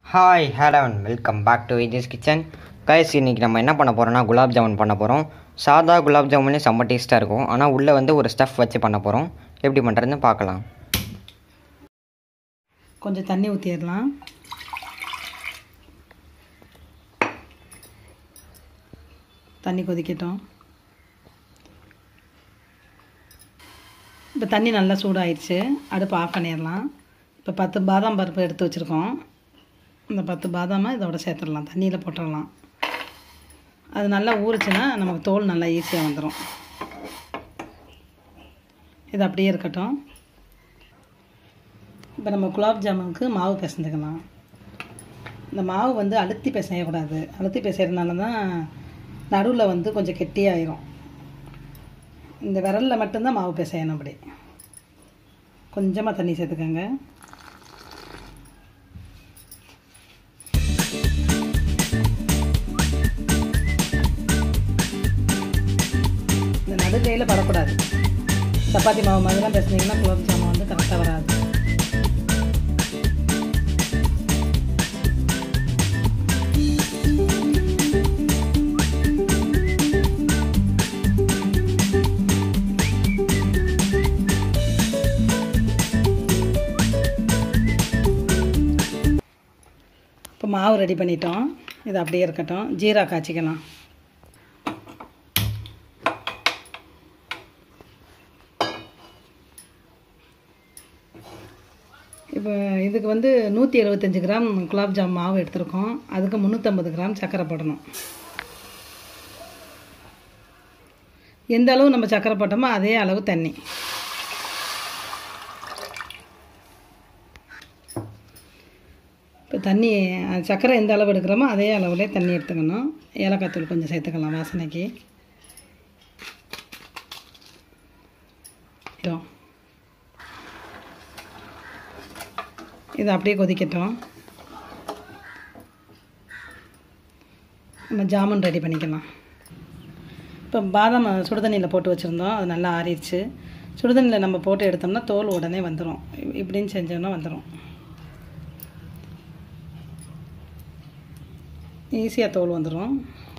Hi ஹேலவன் welcome back to Vijay's kitchen guys இன்றைக்கி நம்ம என்ன பண்ண போகிறோம்னா குலாப் ஜாமுன் பண்ண போகிறோம் சாதா குலாப் ஜாமுனே செம்ம டேஸ்ட்டாக இருக்கும் ஆனால் உள்ளே வந்து ஒரு ஸ்டஃப் வச்சு பண்ண போகிறோம் எப்படி பண்ணுறதுன்னு பார்க்கலாம் கொஞ்சம் தண்ணி ஊற்றிடலாம் தண்ணி கொதிக்கட்டும் இப்போ தண்ணி நல்லா சூடாயிடுச்சு அடுப்பு ஆஃப் பண்ணிடலாம் இப்போ பத்து பாதாம் பருப்பு எடுத்து வச்சுருக்கோம் இந்த பத்து பாதாமை இதோட சேர்த்துடலாம் தண்ணியில் போட்டுடலாம் அது நல்லா ஊறுச்சுன்னா நமக்கு தோல் நல்லா ஈஸியாக வந்துடும் இது அப்படியே இருக்கட்டும் இப்போ நம்ம குலாப் ஜாமுனுக்கு மாவு பிசைஞ்சுக்கலாம் இந்த மாவு வந்து அழுத்தி பிசையக்கூடாது அழுத்தி பிசைறதுனால தான் நடுவில் வந்து கொஞ்சம் கெட்டியாயிரும் இந்த விரலில் மட்டும்தான் மாவு பிசையணும் அப்படி கொஞ்சமாக தண்ணி சேர்த்துக்கோங்க இந்த நடுக்கையில் படக்கூடாது சப்பாத்தி மாவு மாதிரிலாம் பிசைஞ்சிங்கன்னா குலாப் ஜாமுன் வந்து கரெக்டாக வராது இப்போ மாவு ரெடி பண்ணிட்டோம் இது அப்படியே இருக்கட்டும் ஜீரா காய்ச்சிக்கலாம் இப்போ இதுக்கு வந்து நூற்றி எழுபத்தஞ்சி கிராம் குலாப் ஜாம் மாவு எடுத்திருக்கோம் அதுக்கு முந்நூற்றம்பது கிராம் சர்க்கரை போடணும் எந்த அளவு நம்ம சர்க்கரை போட்டோமோ அதே அளவு தண்ணி இப்போ தண்ணி அஹ், சர்க்கரை எந்த அளவு எடுக்கிறோமோ அதே அளவுலே தண்ணி எடுத்துக்கணும் ஏலக்காய் தூள் கொஞ்சம் சேர்த்துக்கலாம் வாசனைக்கு இதோ. இது அப்படியே கொதிக்கட்டும் நம்ம ஜாமுன் ரெடி பண்ணிக்கலாம் இப்போ பாதாம் சுடுதண்ணியில் போட்டு வச்சுருந்தோம் அது நல்லா ஆறிடுச்சு சுடுதண்ணியில் நம்ம போட்டு எடுத்தோம்னா தோல் உடனே வந்துடும் இப்படின்னு செஞ்சோம்னா வந்துடும் ஈஸியாக தோல் வந்துடும்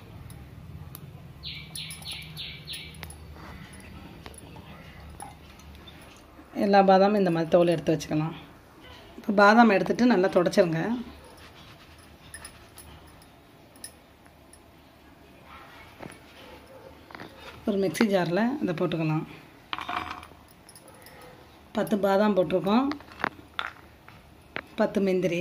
எல்லா பாதாமும் இந்த மாதிரி தோல் எடுத்து வச்சுக்கலாம் இப்போ பாதாம் எடுத்துட்டு நல்லா தொடச்சிருங்க ஒரு மிக்ஸி ஜாரில் இதை போட்டுக்கலாம் பத்து பாதாம் போட்டிருக்கோம் பத்து முந்திரி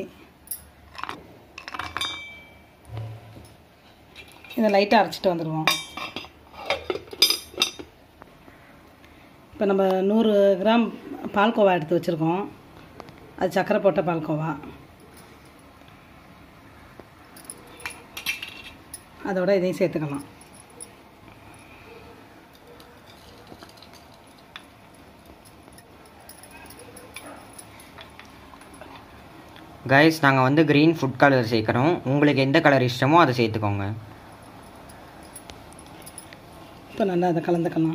இதை லைட்டாக அரைச்சிட்டு வந்துடுவோம் இப்போ நம்ம நூறு கிராம் பால்கோவா எடுத்து வச்சுருக்கோம் அது சர்க்கரை போட்ட பால்கோவா அதோட இதையும் சேர்த்துக்கலாம் கைஸ் நாங்கள் வந்து க்ரீன் ஃபுட் கலர் சேர்க்குறோம் உங்களுக்கு எந்த கலர் இஷ்டமோ அதை சேர்த்துக்கோங்க இப்போ நல்லா அதை கலந்துக்கலாம்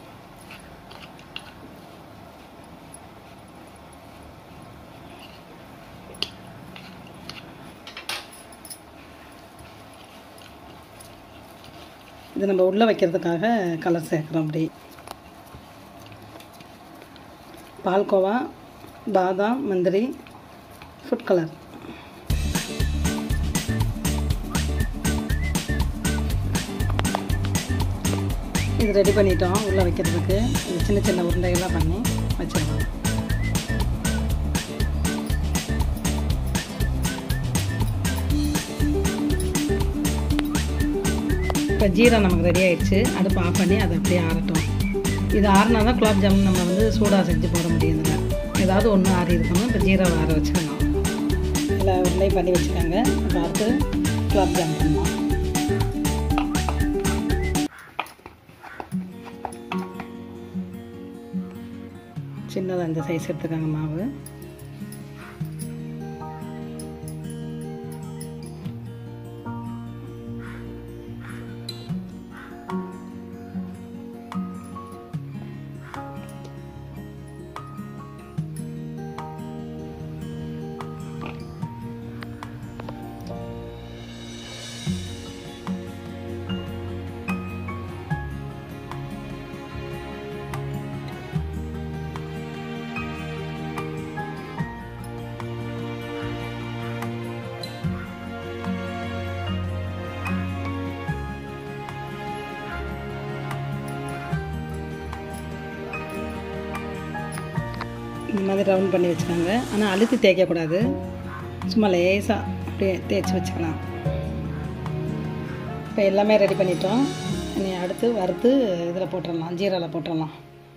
இது நம்ம உள்ளே வைக்கிறதுக்காக கலர் சேர்க்குறோம் அப்படி பால்கோவா பாதாம் முந்திரி ஃபுட் கலர் இது ரெடி பண்ணிட்டோம் உள்ளே வைக்கிறதுக்கு இது சின்ன சின்ன உருண்டைகள்லாம் பண்ணி வச்சிருக்கோம் இப்போ ஜீரா நமக்கு ரெடி ஆயிடுச்சு அடுப்பு ஆஃப் பண்ணி அதை அப்படியே ஆறட்டும் இது ஆறினா தான் குலாப் ஜாமுன் நம்ம வந்து சூடாக செஞ்சு போட முடியும் இதில் ஏதாவது ஒன்று ஆறி இருக்கணும் இப்போ ஜீராவை ஆற வச்சுக்கணும் எல்லா உருண்டையும் பண்ணி வச்சுக்கோங்க இப்போ அடுத்து குலாப் ஜாமுன் பண்ணலாம் சின்னதாக இந்த சைஸ் எடுத்துக்கோங்க மாவு இந்த மாதிரி ரவுண்ட் பண்ணி வச்சுக்கோங்க ஆனால் அழுத்தி தேய்க்கக்கூடாது சும்மா லேசாக அப்படியே தேய்ச்சி வச்சுக்கலாம் இப்போ எல்லாமே ரெடி பண்ணிட்டோம் இனி அடுத்து வறுத்து இதில் போட்டுடலாம் ஜீராவில் போட்டுடலாம்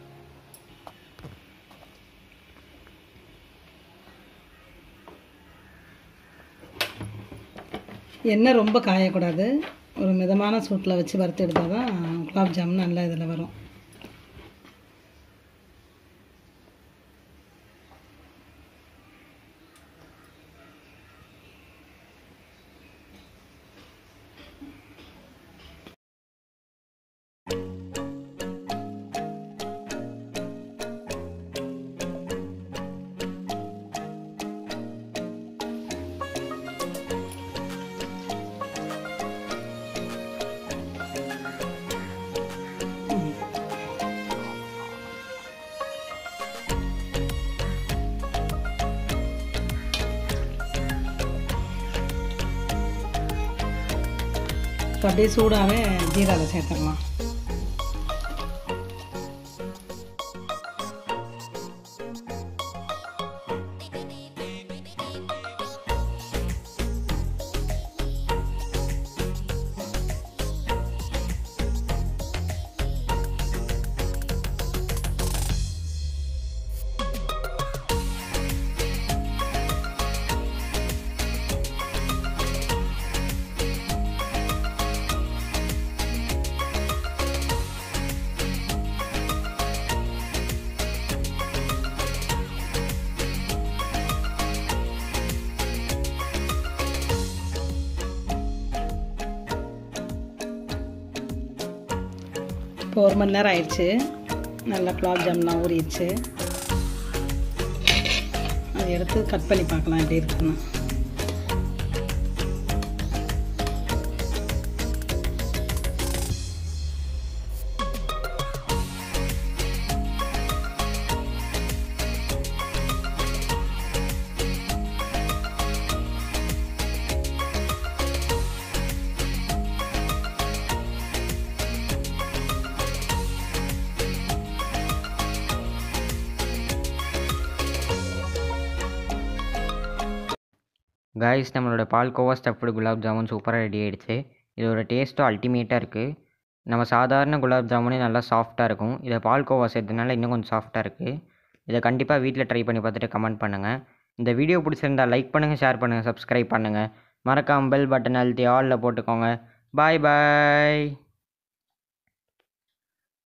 எண்ணெய் ரொம்ப காயக்கூடாது ஒரு மிதமான சூட்டில் வச்சு வறுத்து எடுத்தால் தான் குலாப் ஜாமுன் நல்லா இதில் வரும் இப்போ அப்படியே சூடாகவே ஜீராவில் சேர்த்துடலாம் இப்போ ஒரு மணி நேரம் ஆயிடுச்சு நல்லா குலாப் ஜாமுன்லாம் ஊறிடுச்சு அதை எடுத்து கட் பண்ணி பார்க்கலாம் எப்படி இருக்குன்னு காய்ஸ் நம்மளோட பால்கோவா ஸ்டஃப்டு குலாப் ஜாமுன் சூப்பராக ரெடி ஆயிடுச்சு இதோட டேஸ்ட்டும் அல்டிமேட்டாக இருக்குது நம்ம சாதாரண குலாப் ஜாமுனே நல்லா சாஃப்டாக இருக்கும் இதை பால்கோவா சேர்த்ததுனால இன்னும் கொஞ்சம் சாஃப்டாக இருக்குது இதை கண்டிப்பாக வீட்டில் ட்ரை பண்ணி பார்த்துட்டு கமெண்ட் பண்ணுங்கள் இந்த வீடியோ பிடிச்சிருந்தா லைக் பண்ணுங்கள் ஷேர் பண்ணுங்கள் சப்ஸ்கிரைப் பண்ணுங்கள் மறக்காம பெல் பட்டன் அழுத்தி ஆலில் போட்டுக்கோங்க பாய் பாய்